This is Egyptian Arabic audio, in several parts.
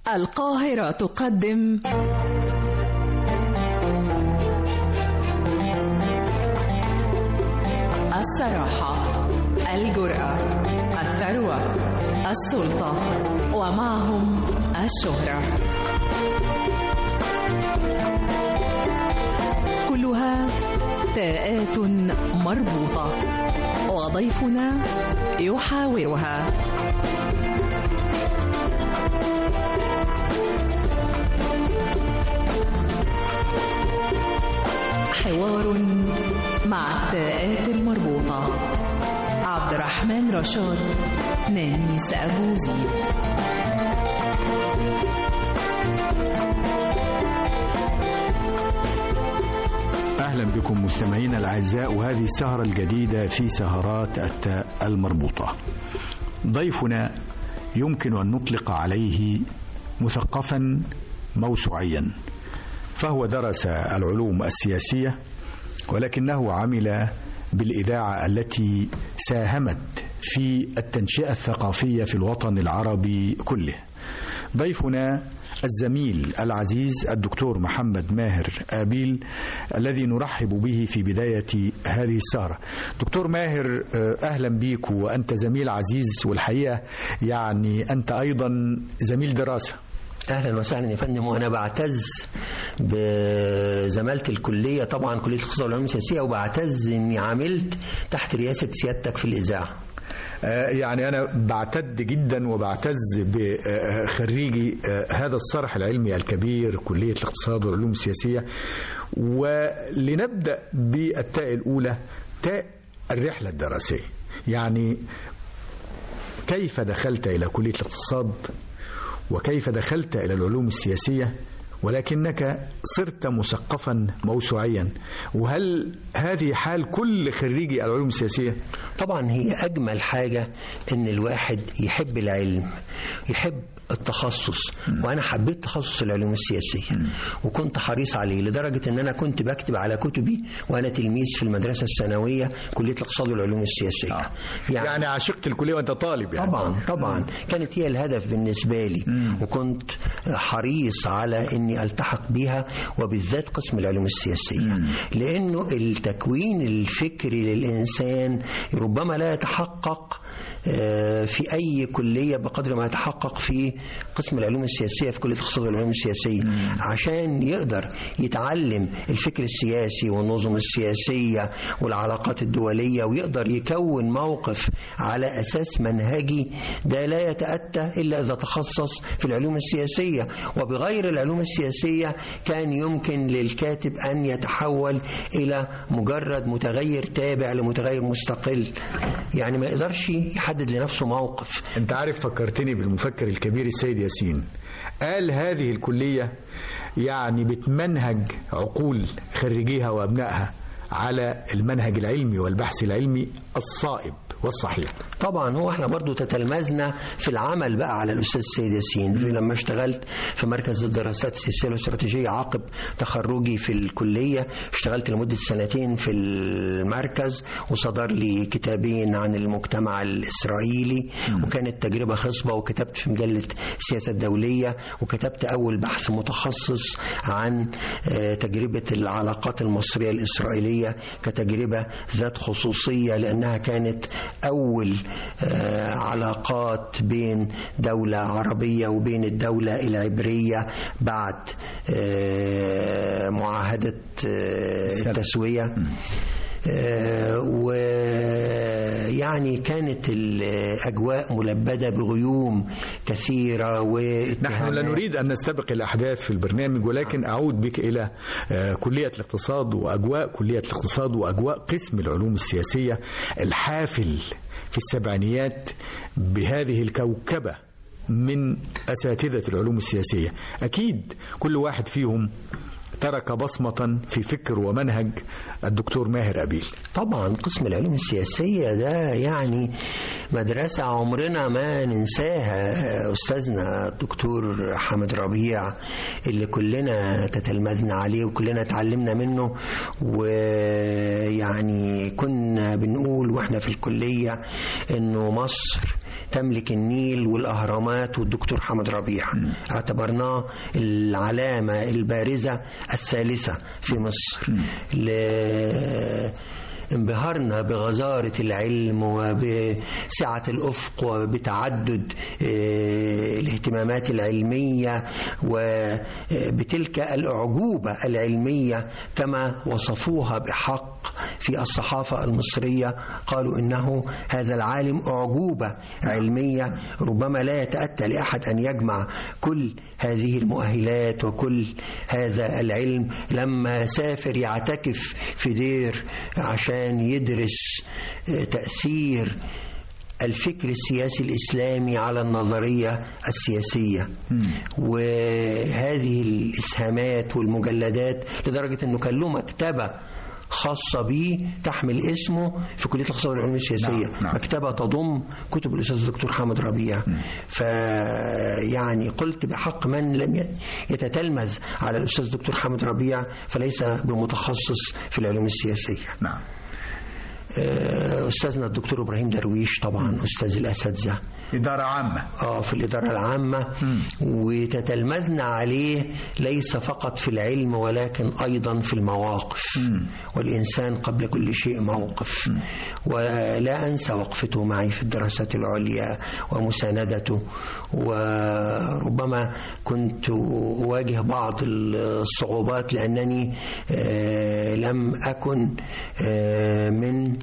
القاهرة تقدم الصراحة الجرأة الثروة السلطة ومعهم الشهرة كلها تاءات مربوطة وضيفنا يحاورها حوار مع التاءات المربوطة عبد الرحمن رشاد نانيس أبو زيد أهلا بكم مستمعينا الأعزاء وهذه السهرة الجديدة في سهرات التاء المربوطة ضيفنا يمكن أن نطلق عليه مثقفا موسوعيا فهو درس العلوم السياسية ولكنه عمل بالإذاعة التي ساهمت في التنشئة الثقافية في الوطن العربي كله ضيفنا الزميل العزيز الدكتور محمد ماهر آبيل الذي نرحب به في بداية هذه السهرة دكتور ماهر أهلا بيك وأنت زميل عزيز والحقيقة يعني أنت أيضا زميل دراسة اهلا وسهلا يا فندم وانا بعتز بزماله الكليه طبعا كليه الاقتصاد والعلوم السياسيه وبعتز اني عملت تحت رئاسه سيادتك في الاذاعه يعني أنا بعتد جدا وبعتز بخريجي هذا الصرح العلمي الكبير كلية الاقتصاد والعلوم السياسية ولنبدأ بالتاء الأولى تاء الرحلة الدراسية يعني كيف دخلت إلى كلية الاقتصاد وكيف دخلت إلى العلوم السياسية ولكنك صرت مثقفا موسوعيا وهل هذه حال كل خريجي العلوم السياسية؟ طبعا هي أجمل حاجة إن الواحد يحب العلم يحب التخصص وانا حبيت تخصص العلوم السياسيه وكنت حريص عليه لدرجه ان انا كنت بكتب على كتبي وانا تلميذ في المدرسه الثانويه كليه الاقتصاد والعلوم السياسيه آه. يعني, يعني عشقت الكليه وانت طالب يعني طبعا طبعا كانت هي الهدف بالنسبه لي مم. وكنت حريص على اني التحق بها وبالذات قسم العلوم السياسيه مم. لانه التكوين الفكري للانسان ربما لا يتحقق في أي كلية بقدر ما يتحقق في قسم العلوم السياسية في كلية الاقتصاد والعلوم السياسية مم. عشان يقدر يتعلم الفكر السياسي والنظم السياسية والعلاقات الدولية ويقدر يكون موقف على أساس منهجي ده لا يتأتى إلا إذا تخصص في العلوم السياسية وبغير العلوم السياسية كان يمكن للكاتب أن يتحول إلى مجرد متغير تابع لمتغير مستقل يعني ما يقدرش يحدد لنفسه موقف انت عارف فكرتني بالمفكر الكبير السيد ياسين قال هذه الكلية يعني بتمنهج عقول خريجيها وابنائها على المنهج العلمي والبحث العلمي الصائب والصحيح طبعا هو احنا برضو تتلمذنا في العمل بقى على الاستاذ السيد ياسين لما اشتغلت في مركز الدراسات السياسيه والاستراتيجيه عقب تخرجي في الكليه اشتغلت لمده سنتين في المركز وصدر لي كتابين عن المجتمع الاسرائيلي م. وكانت تجربه خصبه وكتبت في مجله السياسه الدوليه وكتبت اول بحث متخصص عن تجربه العلاقات المصريه الاسرائيليه كتجربه ذات خصوصيه لانها كانت أول علاقات بين دولة عربية وبين الدولة العبرية بعد معاهدة التسوية ويعني كانت الأجواء ملبدة بغيوم كثيرة نحن لا نريد أن نستبق الأحداث في البرنامج ولكن أعود بك إلى كلية الاقتصاد وأجواء كلية الاقتصاد وأجواء قسم العلوم السياسية الحافل في السبعينيات بهذه الكوكبة من أساتذة العلوم السياسية أكيد كل واحد فيهم ترك بصمة في فكر ومنهج الدكتور ماهر أبيل طبعا قسم العلوم السياسية ده يعني مدرسة عمرنا ما ننساها أستاذنا الدكتور حامد ربيع اللي كلنا تتلمذنا عليه وكلنا اتعلمنا منه ويعني كنا بنقول واحنا في الكلية انه مصر تملك النيل والأهرامات والدكتور حمد ربيع اعتبرناه العلامة البارزة الثالثة في مصر ل... انبهرنا بغزارة العلم وبسعة الأفق وبتعدد آه، الاهتمامات العلمية وبتلك الأعجوبة العلمية كما وصفوها بحق في الصحافة المصرية قالوا إنه هذا العالم أعجوبة علمية ربما لا يتأتى لأحد أن يجمع كل هذه المؤهلات وكل هذا العلم لما سافر يعتكف في دير عشان يدرس آه، تأثير الفكر السياسي الإسلامي على النظرية السياسية وهذه الإسهامات والمجلدات لدرجة أنه كان له مكتبة خاصة به تحمل اسمه في كلية الاقتصاد والعلوم السياسية نعم، نعم. مكتبة تضم كتب الأستاذ الدكتور حامد ربيع فيعني قلت بحق من لم يتتلمذ على الأستاذ الدكتور حامد ربيع فليس بمتخصص في العلوم السياسية نعم آه، أستاذنا الدكتور إبراهيم درويش طبعا أستاذ الأساتذة إدارة عامة اه في الإدارة العامة وتتلمذنا عليه ليس فقط في العلم ولكن أيضا في المواقف والإنسان قبل كل شيء موقف ولا أنسى وقفته معي في الدراسات العليا ومساندته وربما كنت أواجه بعض الصعوبات لأنني آه، لم أكن آه، من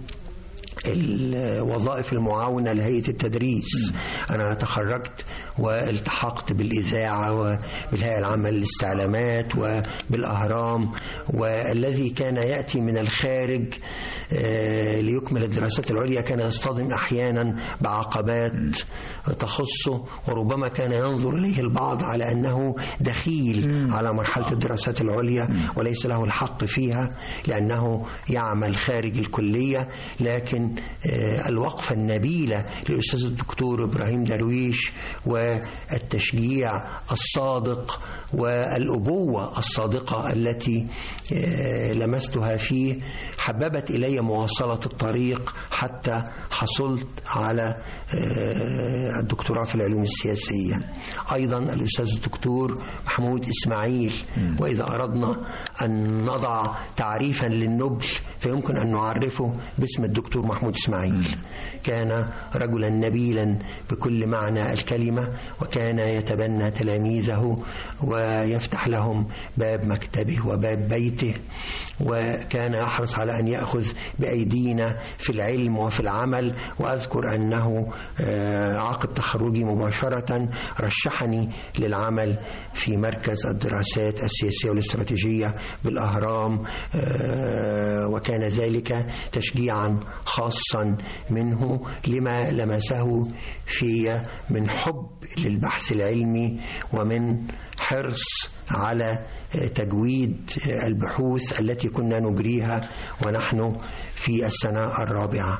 الوظائف المعاونة لهيئة التدريس أنا تخرجت والتحقت بالإذاعة وبالهيئة العامة للاستعلامات وبالأهرام والذي كان يأتي من الخارج آه، ليكمل الدراسات العليا كان يصطدم أحيانا بعقبات تخصه وربما كان ينظر إليه البعض على أنه دخيل على مرحلة الدراسات العليا وليس له الحق فيها لأنه يعمل خارج الكلية لكن آه، الوقفة النبيلة للأستاذ الدكتور إبراهيم درويش والتشجيع الصادق والأبوة الصادقة التي آه، لمستها فيه حببت إلي مواصلة الطريق حتى حصلت على آه، الدكتوراه في العلوم السياسية أيضا الأستاذ الدكتور محمود إسماعيل وإذا أردنا أن نضع تعريفا للنبل فيمكن أن نعرفه باسم الدكتور محمود إسماعيل كان رجلا نبيلا بكل معنى الكلمة وكان يتبنى تلاميذه ويفتح لهم باب مكتبه وباب بيته وكان يحرص على أن يأخذ بأيدينا في العلم وفي العمل وأذكر أنه آه، عقب تخرجي مباشرة رشحني للعمل في مركز الدراسات السياسية والاستراتيجية بالأهرام آه، وكان ذلك تشجيعا خاصا منه لما لمسه في من حب للبحث العلمي ومن حرص على تجويد البحوث التي كنا نجريها ونحن في السنة الرابعة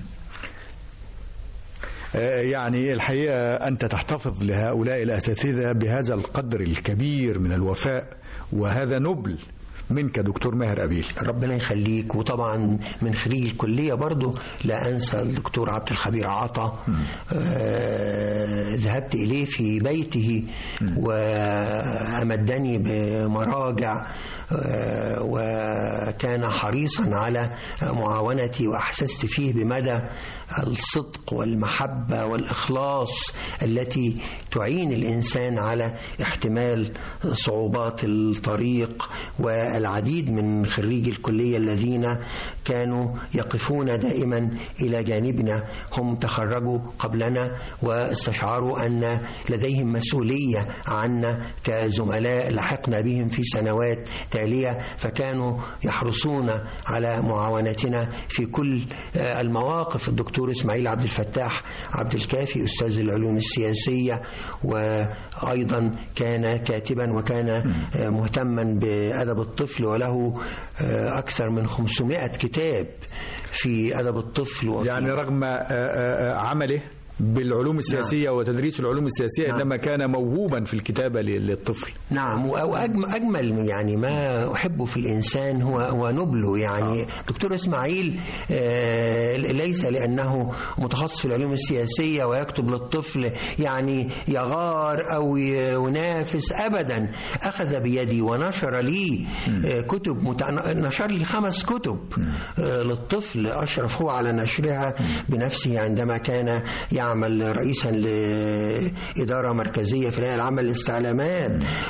آه، يعني الحقيقة أنت تحتفظ لهؤلاء الأساتذة بهذا القدر الكبير من الوفاء وهذا نبل منك دكتور ماهر أبيل ربنا يخليك وطبعا من خريج الكلية برضو لا أنسى الدكتور عبد الخبير عطا آه ذهبت إليه في بيته وأمدني بمراجع آه، وكان حريصا على معاونتي وأحسست فيه بمدى الصدق والمحبة والإخلاص التي تعين الإنسان على احتمال صعوبات الطريق والعديد من خريجي الكلية الذين كانوا يقفون دائما إلى جانبنا هم تخرجوا قبلنا واستشعروا أن لديهم مسؤولية عنا كزملاء لحقنا بهم في سنوات تالية فكانوا يحرصون على معاونتنا في كل آه، المواقف الدكتور إسماعيل عبد الفتاح عبد الكافي أستاذ العلوم السياسية وأيضا كان كاتبا وكان آه، مهتما بأدب الطفل وله آه، أكثر من 500 كتاب في أدب الطفل وفي يعني رغم آه، آه، عمله بالعلوم السياسية وتدريس العلوم السياسية نعم. إنما كان موهوبا في الكتابة ل- للطفل نعم وأجمل أجمل يعني ما أحبه في الإنسان هو هو نبله يعني دكتور إسماعيل آه، ليس لأنه متخصص في العلوم السياسية ويكتب للطفل يعني يغار أو ينافس أبدا أخذ بيدي ونشر لي آه، كتب متع... نشر لي خمس كتب آه، للطفل أشرف هو على نشرها بنفسه عندما كان يعمل رئيسا لإدارة مركزية في الهيئة العامة للاستعلامات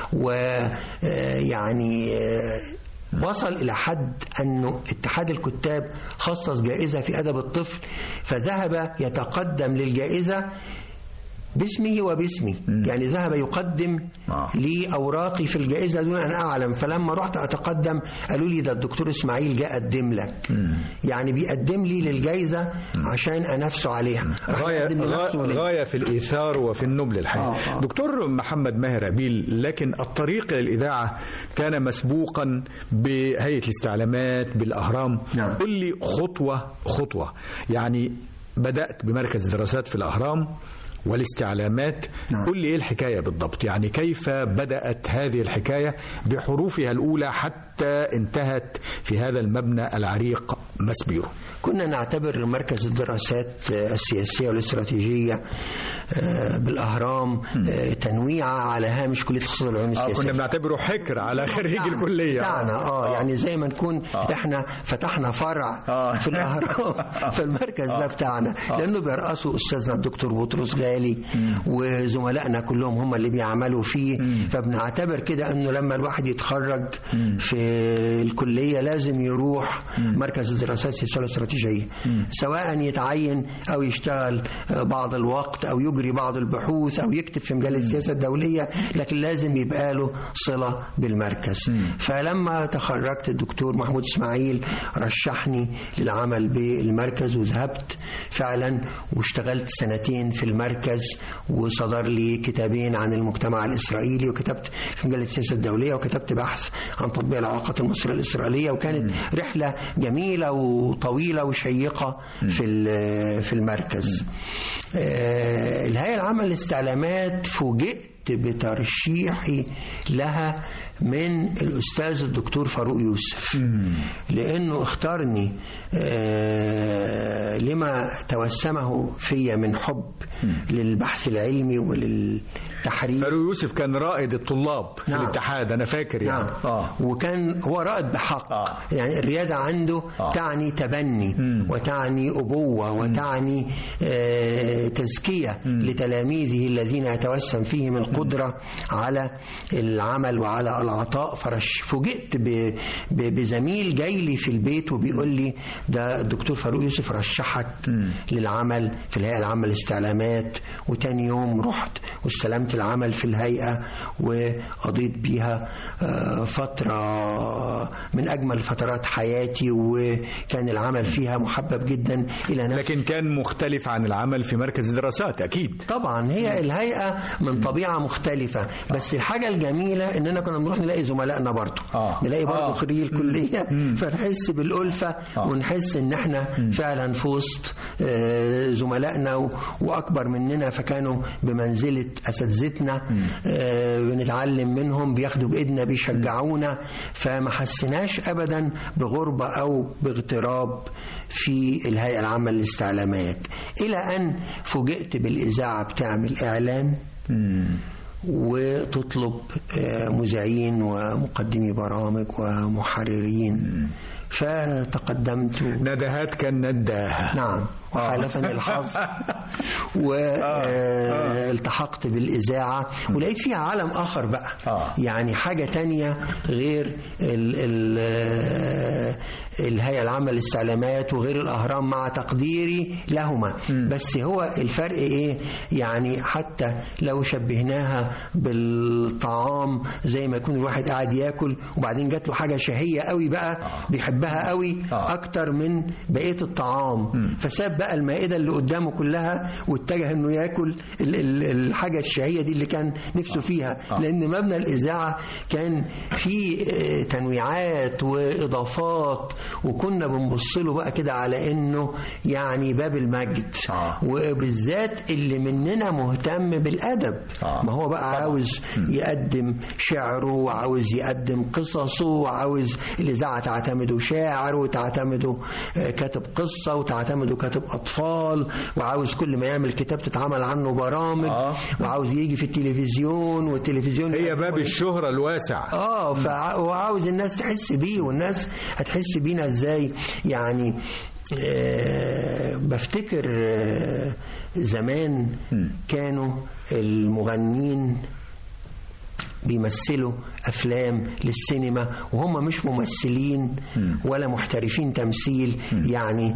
ويعني وصل إلى حد أنه اتحاد الكتاب خصص جائزة في أدب الطفل فذهب يتقدم للجائزة باسمه وباسمي يعني ذهب يقدم آه. لي أوراقي في الجائزة دون أن أعلم فلما رحت أتقدم قالوا لي ده الدكتور إسماعيل جاء قدم لك يعني بيقدم لي للجائزة عشان أنافسه عليها راح غاية, يقدم لنفسه غاية, ليه؟ غاية في الإيثار وفي النبل الحقيقة آه، آه. دكتور محمد ماهر أبيل لكن الطريق إلى الإذاعة كان مسبوقا بهيئة الاستعلامات بالأهرام نعم. قل لي خطوة خطوة يعني بدأت بمركز دراسات في الأهرام والاستعلامات نعم. قل لي ايه الحكايه بالضبط يعني كيف بدات هذه الحكايه بحروفها الاولى حتى انتهت في هذا المبنى العريق مسبيرو كنا نعتبر مركز الدراسات السياسية والاستراتيجية آه، بالأهرام آه، تنويعة على هامش كلية الاقتصاد والعلوم آه السياسية كنا بنعتبره حكر على خريج بتاعنا- الكليه بتاعنا اه يعني زي ما نكون آه. احنا فتحنا فرع آه. في الاهرام فالمركز ده بتاعنا لانه بيرأسه استاذنا الدكتور بطرس غالي وزملائنا كلهم هم اللي بيعملوا فيه فبنعتبر كده انه لما الواحد يتخرج في الكليه لازم يروح مركز الدراسات السياسيه والاستراتيجيه سواء يتعين او يشتغل بعض الوقت او يجري بعض البحوث او يكتب في مجال السياسه الدوليه لكن لازم يبقى له صله بالمركز فلما تخرجت الدكتور محمود اسماعيل رشحني للعمل بالمركز وذهبت فعلا واشتغلت سنتين في المركز وصدر لي كتابين عن المجتمع الاسرائيلي وكتبت في مجله السياسه الدوليه وكتبت بحث عن تطبيق العلاقات المصريه الاسرائيليه وكانت رحله جميله وطويله وشيقه في ال- في المركز آه، الهيئه العامه للاستعلامات فوجئت بترشيحي لها من الأستاذ الدكتور فاروق يوسف لأنه اختارني آه، لما توسمه في من حب للبحث العلمي وللتحرير فاروق يوسف كان رائد الطلاب في نعم. الاتحاد انا فاكر يعني نعم آه. وكان هو رائد بحق آه. يعني الريادة عنده آه. تعني تبني مم. وتعني أبوة وتعني آه، تزكية لتلاميذه الذين يتوسم فيهم القدرة على العمل وعلى العطاء فرش فوجئت ب- ب- بزميل جاي لي في البيت وبيقول لي ده الدكتور فاروق يوسف رشحك للعمل في الهيئة العامة للاستعلامات وتاني يوم رحت واستلمت العمل في الهيئة وقضيت بيها آه، فترة من أجمل فترات حياتي وكان العمل فيها محبب جدا إلى نفسي لكن كان مختلف عن العمل في مركز الدراسات اكيد طبعا هي الهيئة من طبيعة مختلفة بس الحاجة الجميلة اننا كنا بنروح نلاقي زملائنا برضو آه. نلاقي برضو آه. خريج الكلية فنحس بالألفة آه. ونحس ان احنا فعلا في وسط آه، زملائنا و- واكبر مننا فكانوا بمنزلة اساتذتنا آه، بنتعلم منهم بياخدوا بايدنا بيشجعونا فما حسيناش ابدا بغربة او باغتراب في الهيئة العامة للاستعلامات إلى أن فوجئت بالإذاعة بتعمل إعلان وتطلب آه، مذيعين ومقدمي برامج ومحررين فتقدمت ندهات كان نداها نعم وحالفني الحظ والتحقت بالإذاعة ولقيت فيها عالم آخر بقى آه. يعني حاجة تانية غير ال ال الهيئة العامة للاستعلامات وغير الأهرام مع تقديري لهما بس هو الفرق إيه يعني حتى لو شبهناها بالطعام زي ما يكون الواحد قاعد ياكل وبعدين جات له حاجة شهية قوي بقى بيحبها قوي آه. أكتر من بقية الطعام فساب بقى المائدة اللي قدامه كلها واتجه إنه ياكل ال- ال- الحاجة الشهية دي اللي كان نفسه فيها لأن مبنى الإذاعة كان فيه آه، تنويعات وإضافات وكنا بنبص له بقى كده على انه يعني باب المجد آه. وبالذات اللي مننا مهتم بالادب آه. ما هو بقى عاوز يقدم شعره وعاوز يقدم قصصه وعاوز الاذاعه تعتمده شاعر وتعتمده آه، كاتب قصه وتعتمده كاتب اطفال وعاوز كل ما يعمل كتاب تتعمل عنه برامج آه. وعاوز يجي في التلفزيون والتلفزيون هي يقدم باب الشهرة الواسع اه فع- وعاوز الناس تحس بيه والناس هتحس بينا ازاي يعني آه بفتكر آه زمان كانوا المغنين بيمثلوا افلام للسينما وهم مش ممثلين ولا محترفين تمثيل يعني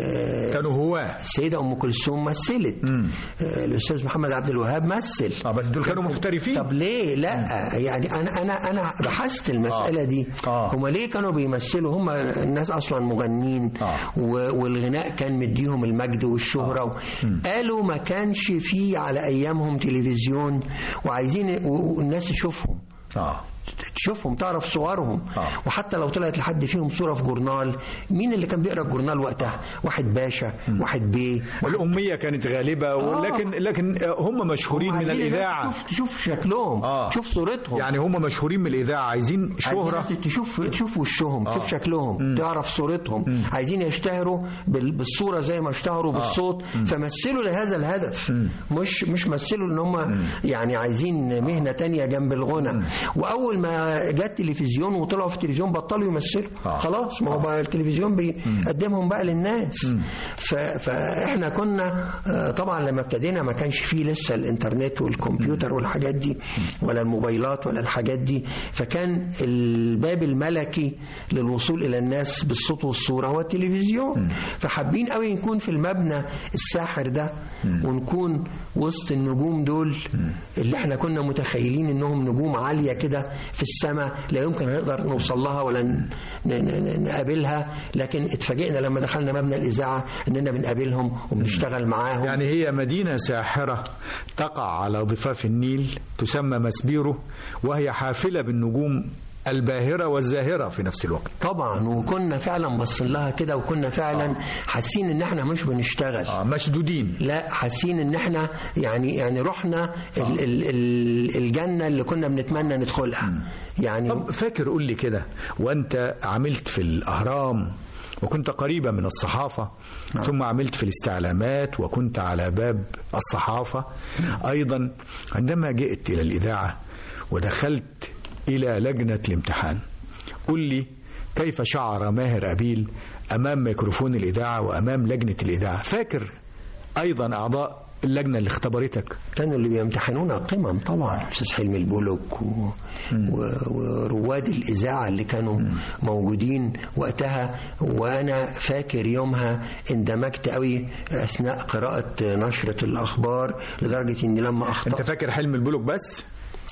آه كانوا هواة السيده ام كلثوم مثلت آه الاستاذ محمد عبد الوهاب مثل اه بس دول كانوا محترفين طب ليه لا يعني انا انا انا بحثت المساله دي آه. هم ليه كانوا بيمثلوا هم الناس اصلا مغنيين آه. و- والغناء كان مديهم المجد والشهره قالوا ما كانش فيه على ايامهم تلفزيون وعايزين و- والناس تشوفهم اه تشوفهم تعرف صورهم آه. وحتى لو طلعت لحد فيهم صوره في جورنال مين اللي كان بيقرا الجورنال وقتها واحد باشا واحد بيه والأمية كانت غالبة ولكن لكن هم مشهورين من عايزين الناس الإذاعة تشوف, تشوف شكلهم آه. تشوف صورتهم يعني هم مشهورين من الإذاعة عايزين شهرة عايزين تشوف تشوف وشهم تشوف آه. شكلهم تعرف صورتهم عايزين يشتهروا بال- بالصوره زي ما اشتهروا بالصوت فمثلوا لهذا الهدف مش مش مثلوا ان هم يعني عايزين مهنه تانية جنب الغنى واول ما جت التلفزيون وطلعوا في التلفزيون بطلوا يمثلوا آه. خلاص ما هو بقى التلفزيون بيقدمهم بقى للناس ف- فاحنا كنا آه، طبعا لما ابتدينا ما كانش فيه لسه الانترنت والكمبيوتر والحاجات دي ولا الموبايلات ولا الحاجات دي فكان الباب الملكي للوصول الى الناس بالصوت والصوره هو التلفزيون فحابين قوي نكون في المبنى الساحر ده ونكون وسط النجوم دول اللي احنا كنا متخيلين انهم نجوم عاليه كده في السماء لا يمكن نقدر نوصل لها ولا ن- ن- ن- نقابلها لكن اتفاجئنا لما دخلنا مبنى الاذاعه اننا بنقابلهم وبنشتغل معاهم يعني هي مدينة ساحرة تقع على ضفاف النيل تسمى مسبيرو وهي حافلة بالنجوم الباهرة والزاهرة في نفس الوقت طبعا وكنا فعلا باصين لها كده وكنا فعلا حاسين ان احنا مش بنشتغل آه مشدودين لا حاسين ان احنا يعني يعني رحنا ال ال ال الجنه اللي كنا بنتمنى ندخلها يعني طب فاكر قول لي كده وانت عملت في الأهرام وكنت قريبة من الصحافة ثم عملت في الاستعلامات وكنت على باب الصحافة أيضا عندما جئت إلى الإذاعة ودخلت إلى لجنة الامتحان قل لي كيف شعر ماهر أبيل أمام ميكروفون الإذاعة وأمام لجنة الإذاعة فاكر أيضا أعضاء اللجنة اللي اختبرتك كانوا اللي بيمتحنونا قمم طبعا استاذ حلمي البولك و... و... ورواد الاذاعه اللي كانوا موجودين وقتها وانا فاكر يومها اندمجت قوي اثناء قراءه نشره الاخبار لدرجه اني لما أنت اخطات فاكر حلم البلوك بس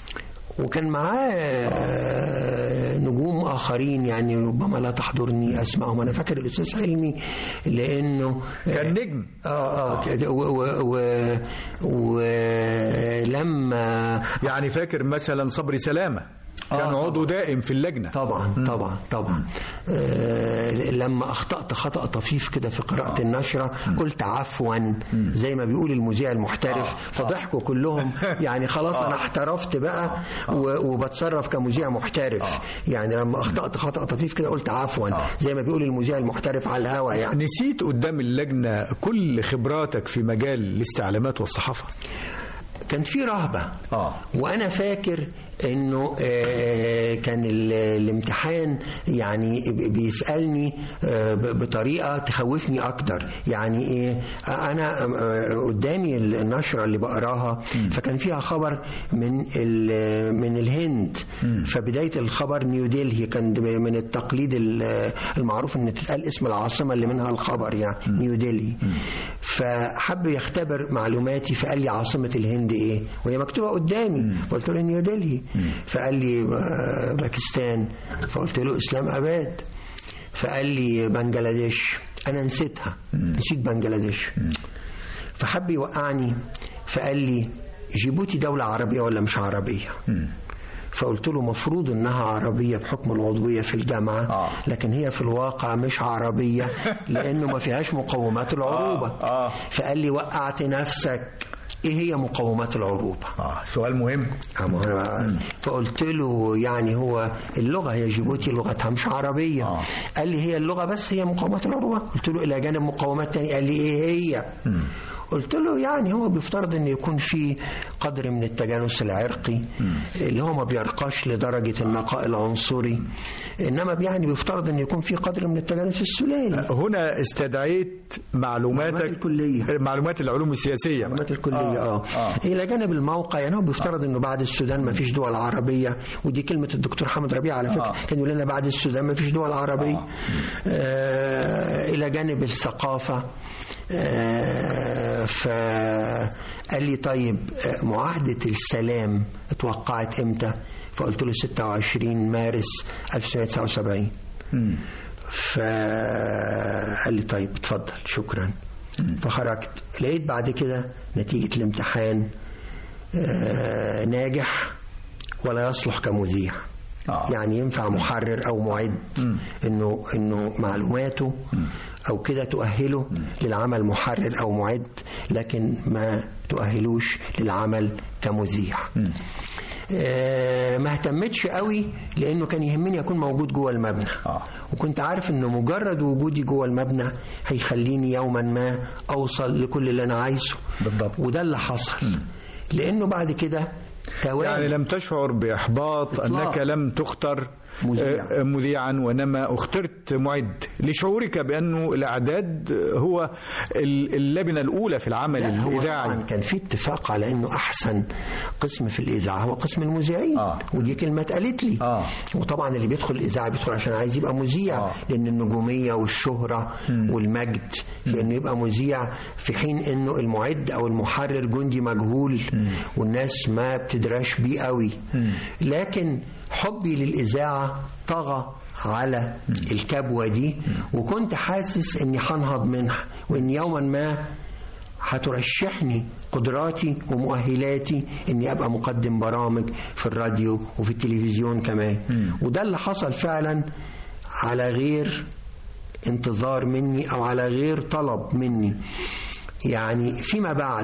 وكان معاه آه، نجوم اخرين يعني ربما لا تحضرني اسمائهم انا فاكر الاستاذ حلمي لانه كان نجم اه اه كده، و- و- و- ولما يعني فاكر مثلا صبري سلامة كان آه، عضو دائم في اللجنة طبعا طبعا طبعا آه لما اخطات خطا طفيف كده في قراءه النشره قلت عفوا زي ما بيقول المذيع المحترف فضحكوا كلهم يعني خلاص انا احترفت بقى و- وبتصرف كمذيع محترف يعني لما اخطات خطا طفيف كده قلت عفوا زي ما بيقول المذيع المحترف على الهوا يعني نسيت قدام اللجنة كل خبراتك في مجال الاستعلامات والصحافة كان في رهبه اه وانا فاكر انه آه، كان ال- الامتحان يعني ب- بيسالني آه، ب- بطريقه تخوفني اكتر يعني ايه انا آه، قدامي النشره اللي بقراها فكان فيها خبر من ال- من الهند فبدايه الخبر نيودلهي كان من التقليد ال- المعروف ان تتقال اسم العاصمه اللي منها الخبر يعني نيودلهي فحب يختبر معلوماتي فقال لي عاصمه الهند ايه وهي مكتوبه قدامي فقلت له نيودلهي فقال لي آه، باكستان فقلت له اسلام اباد فقال لي بنجلاديش انا نسيتها نسيت بنجلاديش فحب يوقعني فقال لي جيبوتي دولة عربية ولا مش عربية فقلت له مفروض انها عربيه بحكم العضويه في الجامعه آه. لكن هي في الواقع مش عربيه لانه ما فيهاش مقومات العروبه آه. فقال لي وقعت نفسك ايه هي مقومات العروبه اه سؤال مهم أما أنا فقلت له يعني هو اللغة هي جيبوتي لغتها مش عربية آه. قال لي هي اللغة بس هي مقومات العروبة قلت له إلى جانب مقومات تانية قال لي إيه هي قلت له يعني هو بيفترض ان يكون في قدر من التجانس العرقي اللي هو ما بيرقاش لدرجه النقاء العنصري انما يعني بيفترض ان يكون في قدر من التجانس السلالي هنا استدعيت معلوماتك معلومات الكلية. معلومات العلوم السياسيه المعلومات الكلية آه. آه. آه. آه. إلى جانب الموقع يعني هو بيفترض إنه بعد السودان ما فيش دول عربية ودي كلمة الدكتور حمد ربيع على فكرة آه. آه. كان يقول لنا بعد السودان ما فيش دول عربية آه. آه إلى جانب الثقافة آه فقال لي طيب آه، معاهدة السلام اتوقعت إمتى؟ فقلت له 26 مارس 1979 فقال لي طيب اتفضل شكرا فخرجت لقيت بعد كده نتيجة الامتحان آه، ناجح ولا يصلح كمذيع آه. يعني ينفع محرر او معد انه انه معلوماته او كده تؤهله للعمل محرر او معد لكن ما تؤهلوش للعمل كمذيع آه، ما اهتمتش قوي لانه كان يهمني اكون موجود جوه المبنى آه. وكنت عارف ان مجرد وجودي جوه المبنى هيخليني يوما ما اوصل لكل اللي انا عايزه بالضبط. وده اللي حصل لانه بعد كده توالي يعني لم تشعر بإحباط إطلاق. أنك لم تختر مذيع. آه، مذيعا وإنما اخترت معد لشعورك بأنه الإعداد هو ال- اللبنة الأولى في العمل لا، هو طبعاً الإذاعي كان في اتفاق على انه احسن قسم في الاذاعه هو قسم المذيعين آه. ودي كلمه اتقالت لي آه. وطبعا اللي بيدخل الاذاعه بيدخل عشان عايز يبقى مذيع آه. لان النجوميه والشهره والمجد في انه يبقى مذيع في حين انه المعد او المحرر جندي مجهول والناس ما بتدراش بيه قوي لكن حبي للاذاعه طغى على الكبوه دي وكنت حاسس اني هنهض منها وان يوما ما هترشحني قدراتي ومؤهلاتي اني ابقى مقدم برامج في الراديو وفي التلفزيون كمان وده اللي حصل فعلا على غير انتظار مني او على غير طلب مني يعني فيما بعد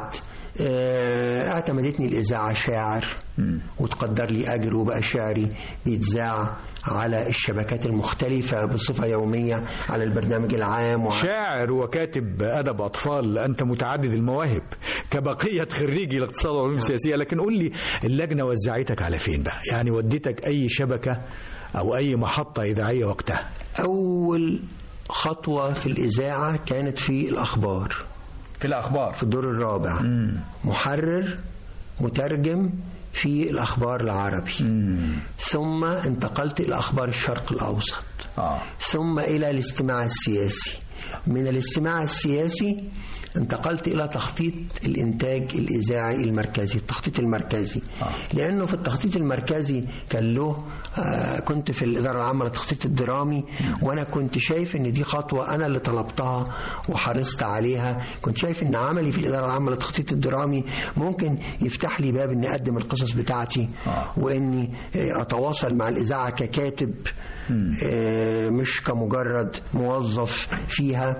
آه، اعتمدتني الاذاعه شاعر وتقدر لي اجر وبقى شعري بيتذاع على الشبكات المختلفه بصفه يوميه على البرنامج العام وعلى شاعر وكاتب أدب أطفال أنت متعدد المواهب كبقية خريجي الاقتصاد والعلوم السياسية لكن قول لي اللجنة وزعتك على فين بقى يعني وديتك أي شبكة أو أي محطة إذاعية وقتها أول خطوة في الإذاعة كانت في الأخبار في الأخبار في الدور الرابع محرر مترجم في الأخبار العربي ثم انتقلت إلى أخبار الشرق الأوسط آه. ثم إلى الاستماع السياسي من الاستماع السياسي انتقلت إلى تخطيط الإنتاج الإذاعي المركزي التخطيط المركزي آه. لأنه في التخطيط المركزي كان له آه، كنت في الإدارة العامة للتخطيط الدرامي وأنا كنت شايف إن دي خطوة أنا اللي طلبتها وحرصت عليها كنت شايف إن عملي في الإدارة العامة للتخطيط الدرامي ممكن يفتح لي باب إني أقدم القصص بتاعتي آه. وإني آه، أتواصل مع الإذاعة ككاتب آه، مش كمجرد موظف فيها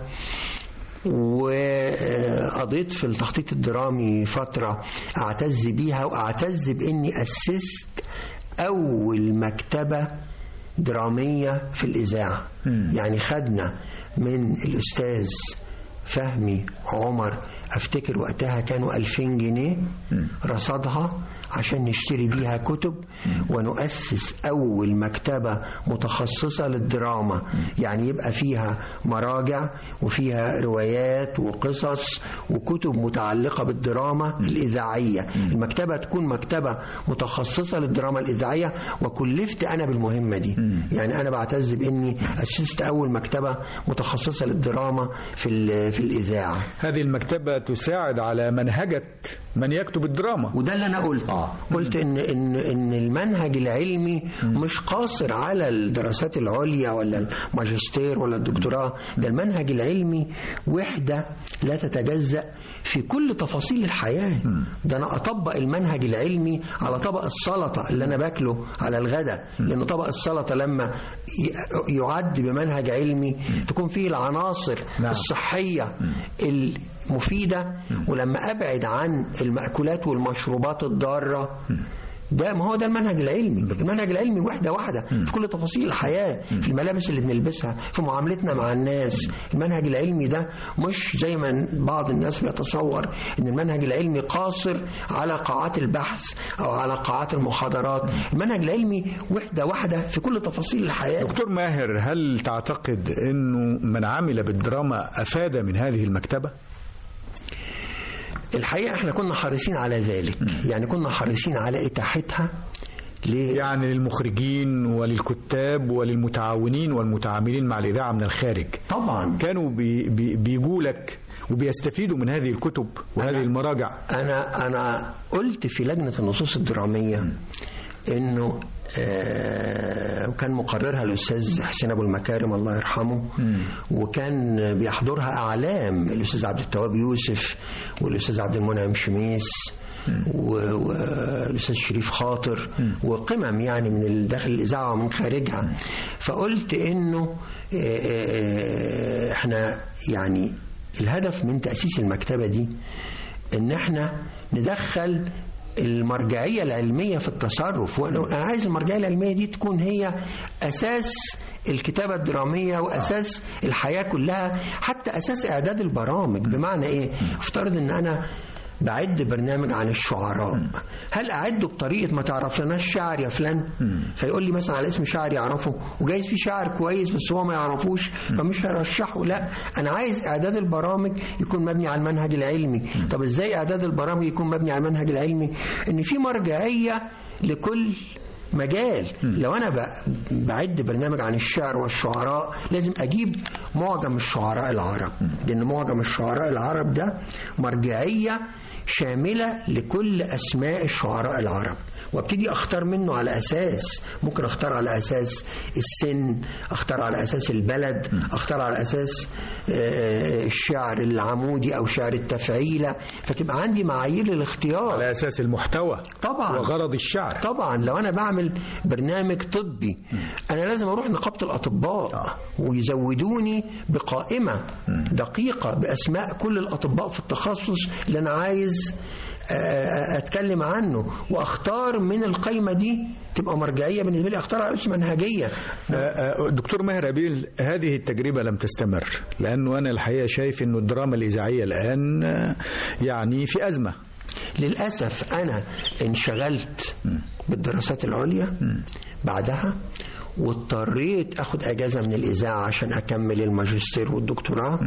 وقضيت في التخطيط الدرامي فترة أعتز بيها وأعتز بإني أسست أول مكتبة درامية في الإذاعة يعني خدنا من الأستاذ فهمي عمر أفتكر وقتها كانوا 2000 جنيه رصدها عشان نشتري بيها كتب ونؤسس أول مكتبة متخصصة للدراما يعني يبقى فيها مراجع وفيها روايات وقصص وكتب متعلقة بالدراما الإذاعية المكتبة تكون مكتبة متخصصة للدراما الإذاعية وكلفت أنا بالمهمة دي يعني أنا بعتز بإني أسست أول مكتبة متخصصة للدراما في, ال- في الإذاعة هذه المكتبة تساعد على منهجة من يكتب الدراما وده اللي انا قلته آه. قلت ان ان ان المنهج العلمي مش قاصر على الدراسات العليا ولا الماجستير ولا الدكتوراه ده المنهج العلمي وحده لا تتجزا في كل تفاصيل الحياة ده أنا أطبق المنهج العلمي على طبق السلطة اللي أنا باكله على الغداء لأن طبق السلطة لما ي- يعد بمنهج علمي تكون فيه العناصر نعم. الصحية المفيدة ولما أبعد عن المأكولات والمشروبات الضارة ده ما هو ده المنهج العلمي المنهج العلمي واحدة واحدة في كل تفاصيل الحياة في الملابس اللي بنلبسها في معاملتنا مع الناس المنهج العلمي ده مش زي ما بعض الناس بيتصور ان المنهج العلمي قاصر على قاعات البحث او على قاعات المحاضرات المنهج العلمي وحدة واحدة في كل تفاصيل الحياة دكتور ماهر هل تعتقد انه من عمل بالدراما افاد من هذه المكتبه؟ الحقيقة احنا كنا حريصين على ذلك يعني كنا حريصين على إتاحتها ل... يعني للمخرجين وللكتاب وللمتعاونين والمتعاملين مع الاذاعه من الخارج طبعا كانوا بي بي بيجوا لك وبيستفيدوا من هذه الكتب وهذه المراجع أنا أنا قلت في لجنة النصوص الدرامية إنه آه وكان مقررها الأستاذ حسين أبو المكارم الله يرحمه وكان بيحضرها أعلام الأستاذ عبد التواب يوسف والأستاذ عبد المنعم شميس و- والاستاذ شريف خاطر وقمم يعني من داخل الاذاعه ومن خارجها فقلت انه آه، آه، احنا يعني الهدف من تاسيس المكتبه دي ان احنا ندخل المرجعيه العلميه في التصرف وانا أنا عايز المرجعيه العلميه دي تكون هي اساس الكتابه الدراميه واساس الحياه كلها حتى اساس اعداد البرامج بمعنى ايه افترض ان انا بعد برنامج عن الشعراء هل اعده بطريقه ما تعرفناش شاعر يا فلان فيقول لي مثلا على اسم شاعر يعرفه وجايز في شاعر كويس بس هو ما يعرفوش فمش هرشحه لا انا عايز اعداد البرامج يكون مبني على المنهج العلمي طب ازاي اعداد البرامج يكون مبني على المنهج العلمي ان في مرجعيه لكل مجال لو انا ب- بعد برنامج عن الشعر والشعراء لازم اجيب معجم الشعراء العرب لان معجم الشعراء العرب ده مرجعيه شامله لكل اسماء الشعراء العرب وابتدي اختار منه على اساس ممكن اختار على اساس السن اختار على اساس البلد اختار على اساس آه، الشعر العمودي او شعر التفعيله فتبقى عندي معايير الاختيار على اساس المحتوى طبعا وغرض الشعر طبعا لو انا بعمل برنامج طبي انا لازم اروح نقابه الاطباء ويزودوني بقائمه دقيقه باسماء كل الاطباء في التخصص اللي انا عايز آه، اتكلم عنه واختار من القائمه دي تبقى مرجعيه بالنسبه لي اختار على اسم منهجيه آه، آه، دكتور ماهر أبيل هذه التجربة لم تستمر لأنه أنا الحقيقة شايف أنه الدراما الإذاعية الآن آه، يعني في أزمة للأسف أنا انشغلت بالدراسات العليا بعدها واضطريت أخد أجازة من الإذاعة عشان أكمل الماجستير والدكتوراه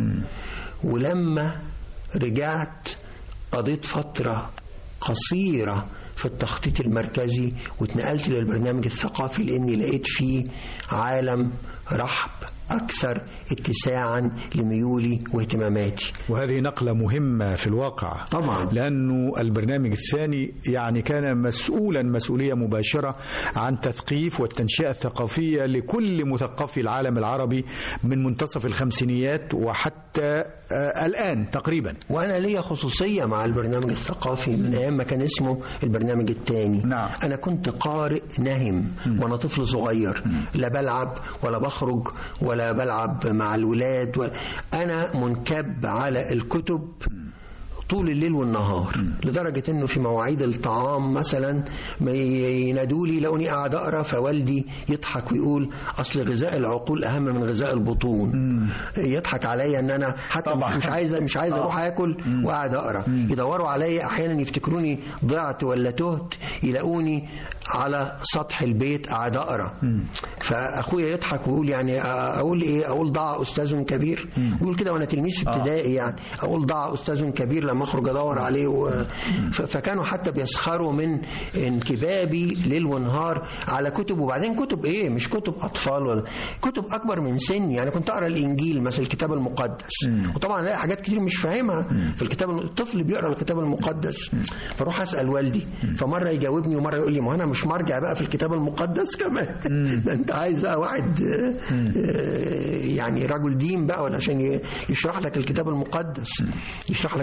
ولما رجعت قضيت فترة قصيرة في التخطيط المركزي واتنقلت للبرنامج الثقافي لأني لقيت فيه عالم رحب أكثر اتساعا لميولي واهتماماتي وهذه نقلة مهمة في الواقع طبعا. لأنه البرنامج الثاني يعني كان مسؤولا مسؤولية مباشرة عن تثقيف والتنشئة الثقافية لكل مثقفي العالم العربي من منتصف الخمسينيات وحتى آه، الآن تقريبا وانا ليا خصوصيه مع البرنامج الثقافي من ايام ما كان اسمه البرنامج الثاني نعم. انا كنت قارئ نهم وانا طفل صغير لا بلعب ولا بخرج ولا بلعب مع الولاد ولا انا منكب على الكتب طول الليل والنهار لدرجة انه في مواعيد الطعام مثلا ما ينادوا لي لقوني قاعد اقرا فوالدي يضحك ويقول اصل غذاء العقول اهم من غذاء البطون يضحك عليا ان انا حتى طبعا. مش عايز مش عايز اروح اكل وقاعد اقرا يدوروا عليا احيانا يفتكروني ضعت ولا تهت يلاقوني على سطح البيت قاعد اقرا فاخويا يضحك ويقول يعني اقول ايه اقول ضاع استاذ كبير يقول كده وانا تلميذ في ابتدائي يعني اقول ضاع استاذ كبير لما اخرج ادور عليه و... ف- فكانوا حتى بيسخروا من انكبابي ليل ونهار على كتب وبعدين كتب ايه مش كتب اطفال ولا كتب اكبر من سني يعني كنت اقرا الانجيل مثلا الكتاب المقدس وطبعا الاقي حاجات كتير مش فاهمها في الكتاب الطفل بيقرا الكتاب المقدس فاروح اسال والدي فمره يجاوبني ومره يقول لي ما انا مش مرجع بقى في الكتاب المقدس كمان ده انت عايز بقى واحد آه، آه، يعني رجل دين بقى ولا عشان ي- يشرح لك الكتاب المقدس يشرح لك التوراه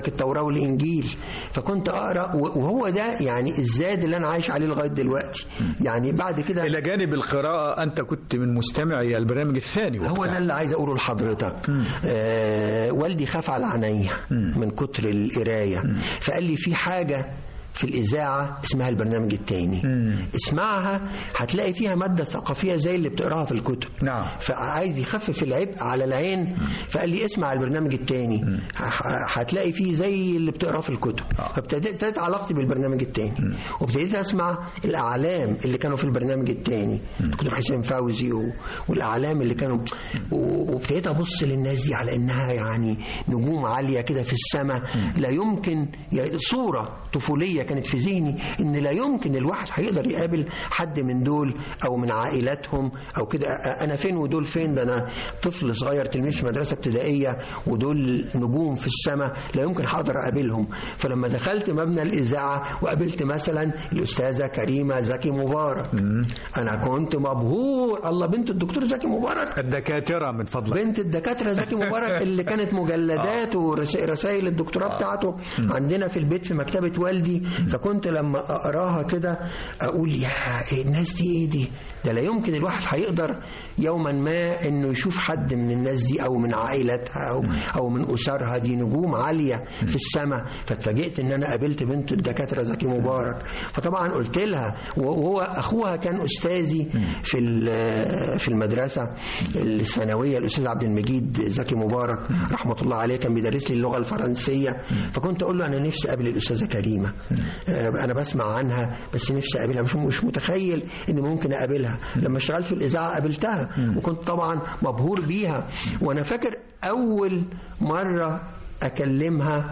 والانجيل فكنت اقرا و- وهو ده يعني الزاد اللي انا عايش عليه لغايه دلوقتي يعني بعد كده الى جانب القراءه انت كنت من مستمعي البرنامج الثاني هو وقتها. ده اللي عايز اقوله لحضرتك آه والدي خاف على عينيا من كتر القرايه فقال لي في حاجه في الإذاعة اسمها البرنامج التاني اسمعها هتلاقي فيها مادة ثقافية زي اللي بتقراها في الكتب نعم. فعايز يخفف العبء على العين فقال لي اسمع البرنامج التاني ه- هتلاقي فيه زي اللي بتقراه في الكتب فابتديت ابتدت علاقتي بالبرنامج التاني وابتديت اسمع الاعلام اللي كانوا في البرنامج التاني دكتور حسين فوزي و... والاعلام اللي كانوا و- وابتديت ابص للناس دي على انها يعني نجوم عاليه كده في السماء لا يمكن يعني صوره طفوليه كانت في ذهني ان لا يمكن الواحد هيقدر يقابل حد من دول او من عائلاتهم او كده أ- انا فين ودول فين ده انا طفل صغير تلميذ في مدرسه ابتدائيه ودول نجوم في السماء لا يمكن هقدر اقابلهم فلما دخلت مبنى الاذاعه وقابلت مثلا الاستاذه كريمه زكي مبارك انا كنت مبهور الله بنت الدكتور زكي مبارك الدكاتره من فضلك بنت الدكاتره زكي مبارك اللي كانت مجلدات ورسائل الدكتوراه بتاعته عندنا في البيت في مكتبه والدي فكنت لما اقراها كده اقول يا إيه الناس دي ايه دي ده لا يمكن الواحد هيقدر يوما ما انه يشوف حد من الناس دي او من عائلتها او او من اسرها دي نجوم عاليه في السماء فاتفاجئت ان انا قابلت بنت الدكاتره زكي مبارك فطبعا قلت لها وهو اخوها كان استاذي في ال- في المدرسه الثانويه الاستاذ عبد المجيد زكي مبارك رحمه الله عليه كان بيدرس لي اللغه الفرنسيه فكنت اقول له انا نفسي اقابل الاستاذه كريمه آه، انا بسمع عنها بس نفسي اقابلها مش مش متخيل اني ممكن اقابلها لما اشتغلت في الاذاعه قابلتها وكنت طبعا مبهور بيها وانا فاكر اول مره اكلمها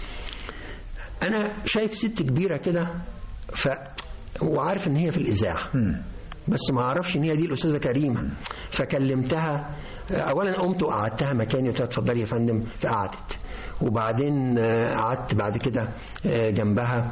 انا شايف ست كبيره كده ف وعارف ان هي في الاذاعه بس ما اعرفش ان هي دي الاستاذه كريمه فكلمتها اولا قمت وقعدتها مكاني قلت لها اتفضلي يا فندم فقعدت وبعدين آه، قعدت بعد كده آه، جنبها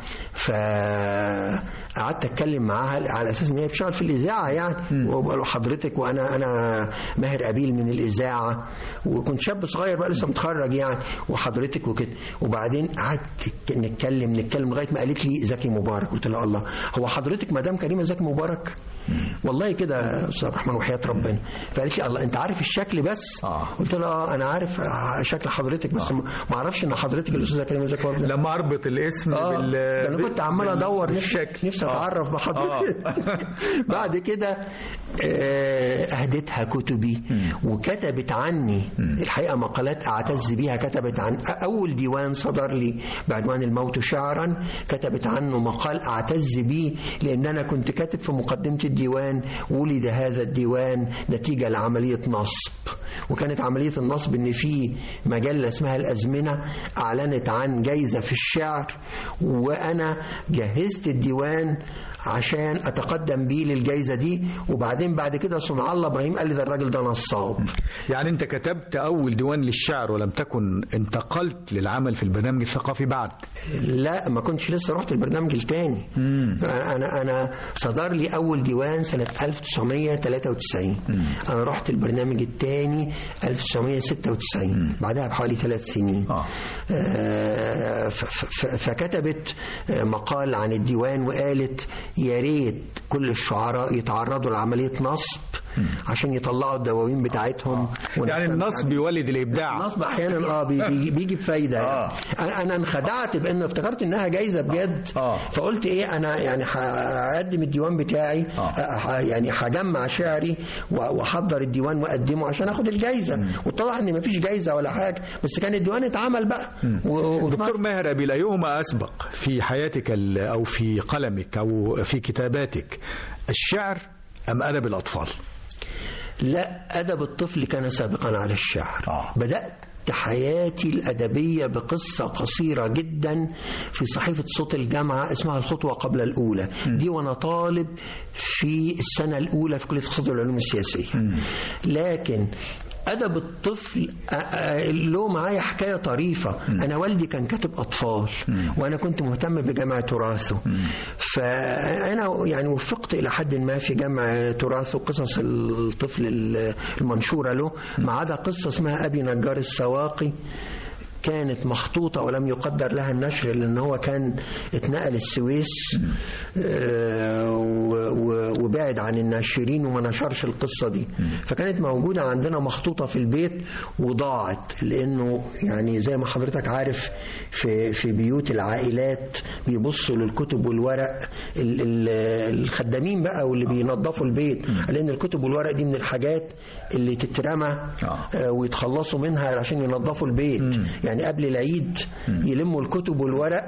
فقعدت اتكلم معاها على اساس ان هي بتشتغل في الاذاعه يعني وبقول له حضرتك وانا انا ماهر ابيل من الاذاعه وكنت شاب صغير بقى لسه متخرج يعني وحضرتك وكده وبعدين قعدت نتكلم نتكلم لغايه ما قالت لي زكي مبارك قلت لها الله هو حضرتك مدام كريمه زكي مبارك والله كده يا استاذ عبد الرحمن وحياه ربنا فقالت لي الله انت عارف الشكل بس آه. قلت لها اه انا عارف شكل حضرتك بس ما ما اعرفش ان حضرتك الاستاذه كريمه زكي مبارك لما اربط الاسم اه بال ده انا كنت عمال ادور نفسي بالشكل. نفسي آه. اتعرف بحضرتك بعد كده آه، اهدتها كتبي وكتبت عني الحقيقه مقالات اعتز بيها كتبت عن اول ديوان صدر لي بعنوان الموت شعرا كتبت عنه مقال اعتز بيه لان انا كنت كاتب في مقدمه الديوان ولد هذا الديوان نتيجه لعمليه نصب وكانت عمليه النصب ان في مجله اسمها الازمنه اعلنت عن جايزه في الشعر وانا جهزت الديوان عشان اتقدم بيه للجائزه دي وبعدين بعد كده صنع الله ابراهيم قال لي ده الراجل ده نصاب يعني انت كتبت اول ديوان للشعر ولم تكن انتقلت للعمل في البرنامج الثقافي بعد لا ما كنتش لسه رحت البرنامج التاني انا انا انا صدر لي اول ديوان سنه 1993 انا رحت البرنامج التاني 1996 بعدها بحوالي ثلاث سنين آه. آه، ف- ف- ف- فكتبت آه، مقال عن الديوان وقالت يا ريت كل الشعراء يتعرضوا لعمليه نصب عشان يطلعوا الدواوين بتاعتهم يعني ونستمتع النصب يولد الابداع النصب احيانا اه بي- بيجي, بيجي بفايده آه. يعني. انا انا انخدعت بان افتكرت انها جايزه بجد آه. فقلت ايه انا يعني هقدم الديوان بتاعي آه. آه، ه- يعني هجمع شعري و- واحضر الديوان واقدمه عشان اخد الجايزه واتضح ان مفيش جايزه ولا حاجه بس كان الديوان اتعمل بقى و- و- دكتور ماهر أبيل أيهما أسبق في حياتك ال- أو في قلمك أو في كتاباتك الشعر أم أدب الأطفال لا أدب الطفل كان سابقا على الشعر آه. بدأت حياتي الأدبية بقصة قصيرة جدا في صحيفة صوت الجامعة اسمها الخطوة قبل الأولى دي وأنا طالب في السنة الأولى في كلية اقتصاد والعلوم السياسية لكن أدب الطفل آه، آه، له معايا حكاية طريفة أنا والدي كان كاتب أطفال وأنا كنت مهتم بجمع تراثه فأنا يعني وفقت إلى حد ما في جمع تراثه قصص الطفل المنشورة له ما عدا قصة اسمها أبي نجار السواقي كانت مخطوطة ولم يقدر لها النشر لأن هو كان اتنقل السويس آه، و- و- وبعد عن الناشرين وما نشرش القصة دي فكانت موجودة عندنا مخطوطة في البيت وضاعت لأنه يعني زي ما حضرتك عارف في في بيوت العائلات بيبصوا للكتب والورق ال- ال- الخدامين بقى واللي بينظفوا البيت لأن الكتب والورق دي من الحاجات اللي تترمى آه. آه، ويتخلصوا منها عشان ينظفوا البيت يعني قبل العيد يلموا الكتب والورق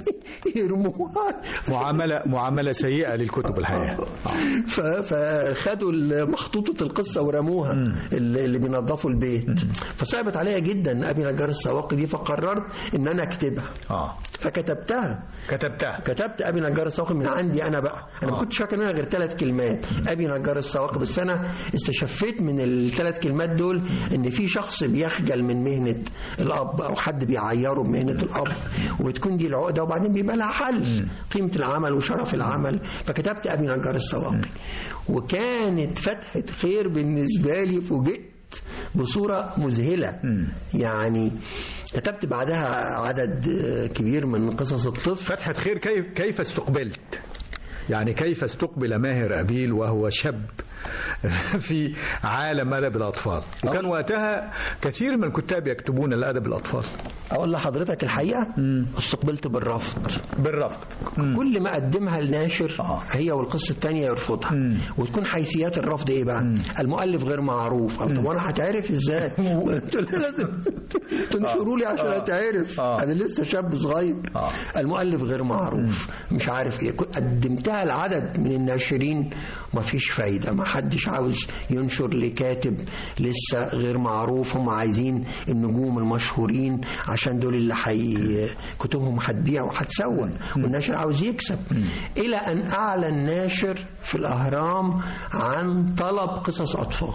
يرموها معامله معامله سيئه للكتب الحقيقه ف- فخدوا مخطوطة القصة ورموها اللي اللي بينظفوا البيت فصعبت عليا جدا أبي نجار السواقي دي فقررت إن أنا أكتبها اه فكتبتها كتبتها كتبت ابي نجار السواقي من عندي انا بقى انا ما آه. كنتش فاكر منها غير ثلاث كلمات ابي نجار السواقي بس انا استشفيت من الثلاث كلمات دول ان في شخص بيخجل من مهنه الاب او حد بيعيره بمهنه الاب وبتكون دي العقده وبعدين بيبقى لها حل قيمه العمل وشرف العمل فكتبت ابي نجار السواقي وكانت فتحه خير بالنسبه لي فوجئت بصورة مذهلة يعني كتبت بعدها عدد آه، كبير من قصص الطفل فتحة خير كيف كيف استقبلت؟ يعني كيف استقبل ماهر أبيل وهو شاب في عالم أدب الأطفال وكان وقتها كثير من الكتاب يكتبون الأدب الأطفال اقول لحضرتك الحقيقه استقبلت بالرفض بالرفض كل ما اقدمها الناشر آه. هي والقصه الثانيه يرفضها وتكون حيثيات الرفض ايه بقى المؤلف غير معروف قال طب وانا هتعرف ازاي قلت له لازم تنشروا لي عشان آه. اتعرف آه. انا لسه شاب صغير آه. المؤلف غير معروف مش عارف ايه كنت قدمتها لعدد من الناشرين ما فيش فايده ما حدش عاوز ينشر لكاتب لسه غير معروف هم عايزين النجوم المشهورين عشان دول اللي حي كتبهم هتبيع وهتسوق والناشر عاوز يكسب الى ان اعلن ناشر في الاهرام عن طلب قصص اطفال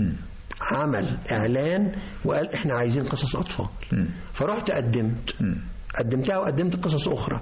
عمل اعلان وقال احنا عايزين قصص اطفال فرحت قدمت قدمتها وقدمت قصص اخرى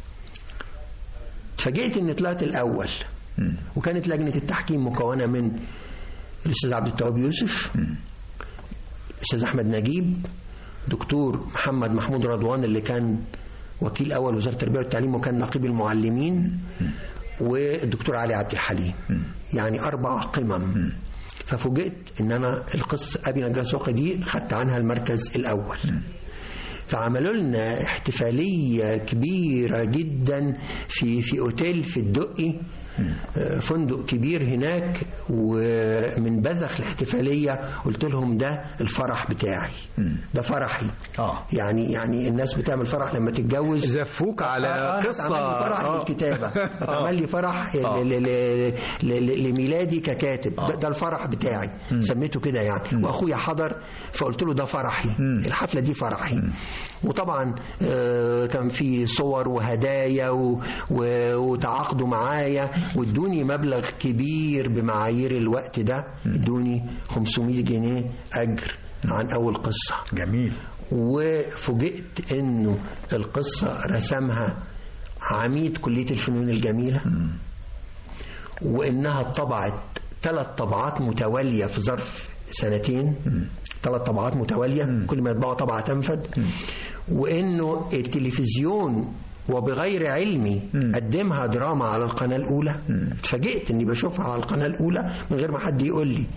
اتفاجئت اني طلعت الاول وكانت لجنه التحكيم مكونه من الاستاذ عبد التواب يوسف الاستاذ احمد نجيب دكتور محمد محمود رضوان اللي كان وكيل اول وزاره التربيه والتعليم وكان نقيب المعلمين والدكتور علي عبد الحليم يعني اربع قمم ففوجئت ان انا القصه ابي نجار سوقي دي خدت عنها المركز الاول فعملوا لنا احتفاليه كبيره جدا في في اوتيل في الدقي آه، فندق كبير هناك ومن بذخ الاحتفاليه قلت لهم ده الفرح بتاعي ده فرحي آه. يعني يعني الناس بتعمل فرح لما تتجوز زفوك على آه، قصة عمل لي فرح آه. للكتابة آه. عمل لي فرح آه. ل- ل- ل- ل- لميلادي ككاتب ده, ده الفرح بتاعي سميته كده يعني واخويا حضر فقلت له ده فرحي الحفلة دي فرحي وطبعا آه، كان في صور وهدايا و- و- وتعاقدوا معايا وادوني مبلغ كبير بمعايير الوقت ده ادوني 500 جنيه اجر عن اول قصه جميل وفوجئت انه القصه رسمها عميد كليه الفنون الجميله وانها اتطبعت ثلاث طبعات متواليه في ظرف سنتين ثلاث طبعات متواليه كل ما يطبعوا طبعه تنفد وانه التلفزيون وبغير علمي قدمها دراما على القناه الاولى اتفاجئت اني بشوفها على القناه الاولى من غير ما حد يقول لي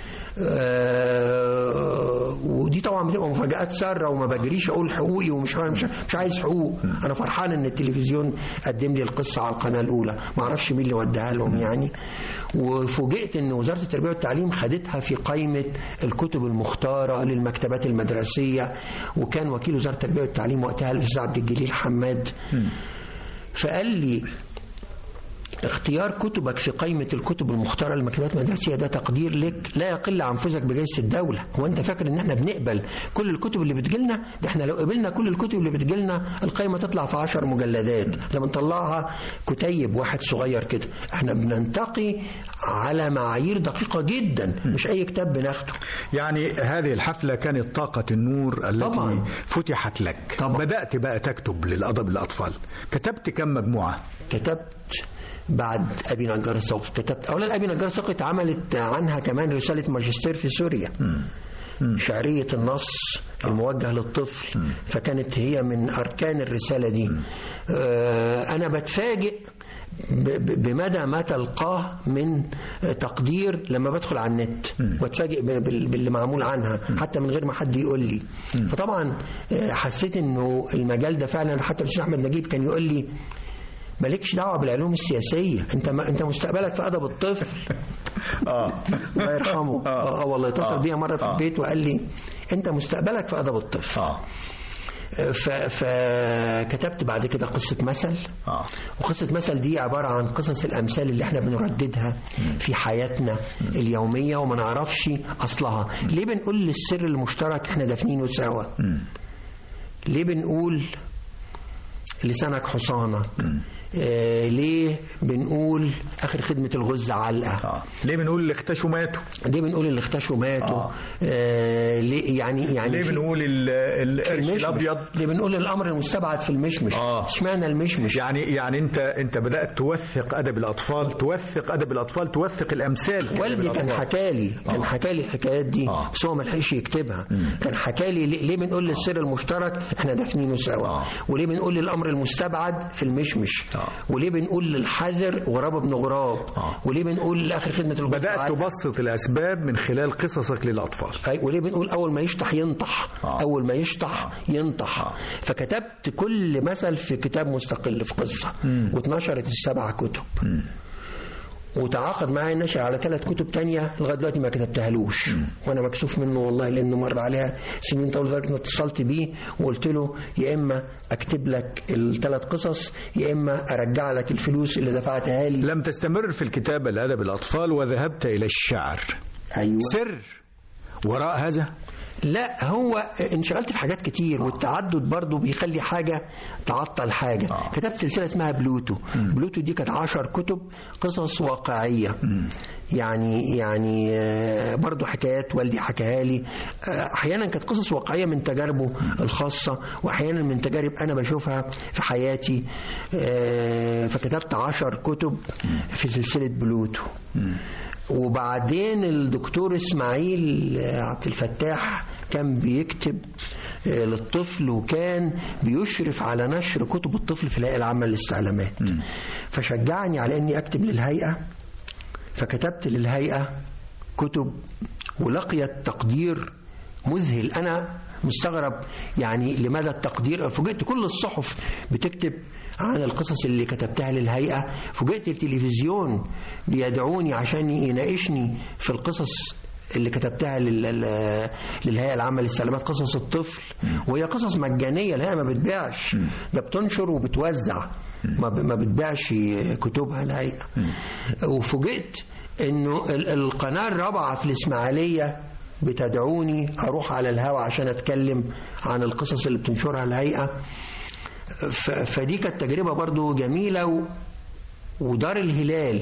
آه ودي طبعا بتبقى مفاجآت سارة وما بجريش اقول حقوقي ومش مش, مش عايز حقوق انا فرحان ان التلفزيون قدم لي القصه على القناه الاولى ما اعرفش مين اللي وداها لهم يعني وفوجئت ان وزاره التربيه والتعليم خدتها في قائمه الكتب المختاره للمكتبات المدرسيه وكان وكيل وزاره التربيه والتعليم وقتها الاستاذ عبد الجليل حماد فقال لي اختيار كتبك في قائمة الكتب المختارة للمكتبات المدرسية ده تقدير لك لا يقل عن فوزك بجائزة الدولة هو انت فاكر ان احنا بنقبل كل الكتب اللي بتجيلنا ده احنا لو قبلنا كل الكتب اللي بتجيلنا القائمة تطلع في عشر مجلدات لما نطلعها كتيب واحد صغير كده احنا بننتقي على معايير دقيقة جدا مش اي كتاب بناخده يعني هذه الحفلة كانت طاقة النور التي طبعاً. فتحت لك طبعاً. بدأت بقى تكتب للأدب الأطفال كتبت كم مجموعة كتبت بعد ابي نجار السوقي كتبت اولا ابي نجار السوقي اتعملت عنها كمان رساله ماجستير في سوريا شعرية النص الموجه للطفل فكانت هي من أركان الرسالة دي آه، أنا بتفاجئ ب- ب- بمدى ما تلقاه من تقدير لما بدخل على النت واتفاجئ ب- بال- باللي معمول عنها حتى من غير ما حد يقول لي فطبعا آه، حسيت انه المجال ده فعلا حتى الاستاذ احمد نجيب كان يقول لي مالكش دعوه بالعلوم السياسيه انت ما انت مستقبلك في ادب الطفل اه الله يرحمه اه, آه والله اتصل آه. بيا مره في آه. البيت وقال لي انت مستقبلك في ادب الطفل اه ف- فكتبت بعد كده قصه مثل اه وقصة مثل دي عبارة عن قصص الأمثال اللي احنا بنرددها في حياتنا اليومية وما نعرفش أصلها ليه بنقول للسر المشترك احنا دافنينه سوا ليه بنقول لسانك حصانك آه ليه بنقول آخر خدمة الغز علقة اه ليه بنقول اللي اختشوا ماتوا ليه بنقول اللي اختشوا ماتوا آه. آه ليه يعني يعني ليه في- بنقول ال- القرش المشمش. الابيض ليه بنقول الأمر المستبعد في المشمش آه. اشمعنى المشمش يعني يعني انت انت بدات توثق ادب الاطفال توثق ادب الاطفال توثق الامثال في أدب والدي كان الأطفال. حكى لي كان آه. حكى لي الحكايات دي آه. بس هو ما لحقش يكتبها كان حكى لي ليه ليه بنقول للسر المشترك احنا دافنينه سوا آه. وليه بنقول للامر المستبعد في المشمش آه. وليه بنقول للحذر غراب ابن غراب آه. وليه بنقول لاخر خدمه الغراب بدات تبسط الاسباب من خلال قصصك للاطفال أي وليه بنقول اول ما يشطح ينطح آه. اول ما يشطح ينطح آه. فكتبت كل مثل في كتاب مستقل في قصه واتنشرت السبع كتب وتعاقد معايا النشر على ثلاث كتب تانية لغايه دلوقتي ما كتبتهالوش وانا مكسوف منه والله لانه مر عليها سنين طويله لدرجه ما اتصلت بيه وقلت له يا اما اكتب لك الثلاث قصص يا اما ارجع لك الفلوس اللي دفعتها لي لم تستمر في الكتابه لادب الاطفال وذهبت الى الشعر ايوه سر وراء هذا لا هو انشغلت في حاجات كتير والتعدد برضو بيخلي حاجة تعطل حاجة آه. كتبت سلسلة اسمها بلوتو بلوتو دي كانت عشر كتب قصص واقعية يعني يعني آه، برضو حكايات والدي حكاها لي آه، احيانا كانت قصص واقعية من تجاربه الخاصة واحيانا من تجارب انا بشوفها في حياتي آه، فكتبت عشر كتب في سلسلة بلوتو وبعدين الدكتور اسماعيل عبد الفتاح كان بيكتب آه، للطفل وكان بيشرف على نشر كتب الطفل في الهيئه العامه للاستعلامات فشجعني على اني اكتب للهيئه فكتبت للهيئه كتب ولقيت تقدير مذهل انا مستغرب يعني لماذا التقدير فوجئت كل الصحف بتكتب عن القصص اللي كتبتها للهيئه فوجئت التلفزيون بيدعوني عشان يناقشني في القصص اللي كتبتها لل- لل- للهيئه العامه للاستعلامات قصص الطفل وهي قصص مجانيه الهيئه ما بتبيعش ده بتنشر وبتوزع ما ب- ما بتبيعش كتبها الهيئه وفوجئت انه ال- القناه الرابعه في الاسماعيليه بتدعوني اروح على الهوا عشان اتكلم عن القصص اللي بتنشرها الهيئه ف- فدي كانت تجربه برضو جميله و- ودار الهلال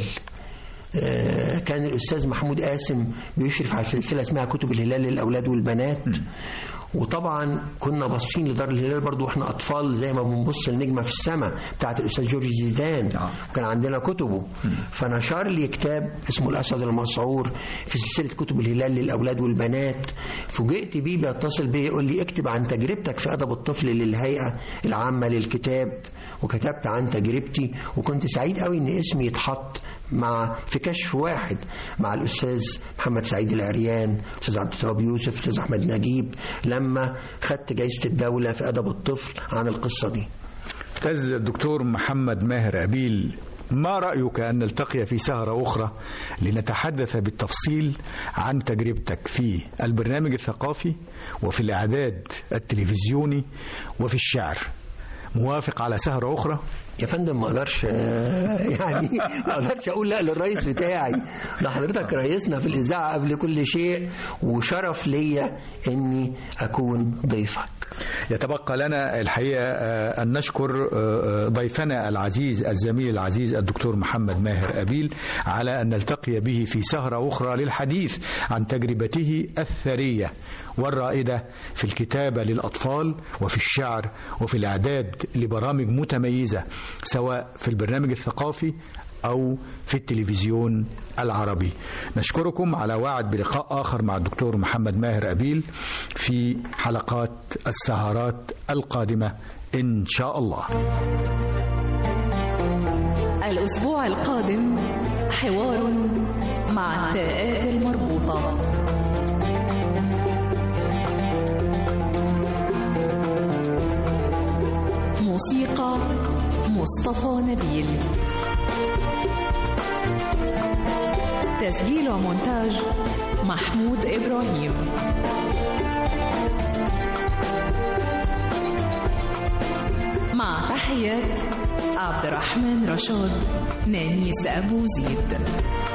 آه، كان الأستاذ محمود قاسم بيشرف على سلسلة اسمها كتب الهلال للأولاد والبنات وطبعا كنا باصين لدار الهلال برضو واحنا اطفال زي ما بنبص لنجمه في السماء بتاعت الاستاذ جورج زيدان وكان عندنا كتبه فنشر لي كتاب اسمه الاسد المسعور في سلسله كتب الهلال للاولاد والبنات فوجئت بيه بيتصل بيا يقول لي اكتب عن تجربتك في ادب الطفل للهيئه العامه للكتاب وكتبت عن تجربتي وكنت سعيد قوي ان اسمي يتحط مع في كشف واحد مع الاستاذ محمد سعيد العريان الاستاذ عبد التراب يوسف الاستاذ احمد نجيب لما خدت جائزه الدوله في ادب الطفل عن القصه دي أستاذ الدكتور محمد ماهر أبيل ما رأيك أن نلتقي في سهرة أخرى لنتحدث بالتفصيل عن تجربتك في البرنامج الثقافي وفي الإعداد التلفزيوني وفي الشعر موافق على سهرة أخرى؟ يا فندم ما اقدرش آه، يعني ما اقدرش اقول لا للرئيس بتاعي ده حضرتك رئيسنا في الاذاعه قبل كل شيء وشرف ليا اني اكون ضيفك يتبقى لنا الحقيقة آه، أن نشكر آه، آه، ضيفنا العزيز الزميل العزيز الدكتور محمد ماهر أبيل على أن نلتقي به في سهرة أخرى للحديث عن تجربته الثرية والرائدة في الكتابة للأطفال وفي الشعر وفي الإعداد لبرامج متميزة سواء في البرنامج الثقافي أو في التلفزيون العربي نشكركم على وعد بلقاء آخر مع الدكتور محمد ماهر أبيل في حلقات السهرات القادمة إن شاء الله الأسبوع القادم حوار مع التاءات المربوطة موسيقى مصطفى نبيل تسجيل ومونتاج محمود إبراهيم مع تحيات عبد الرحمن رشاد نانيس أبو زيد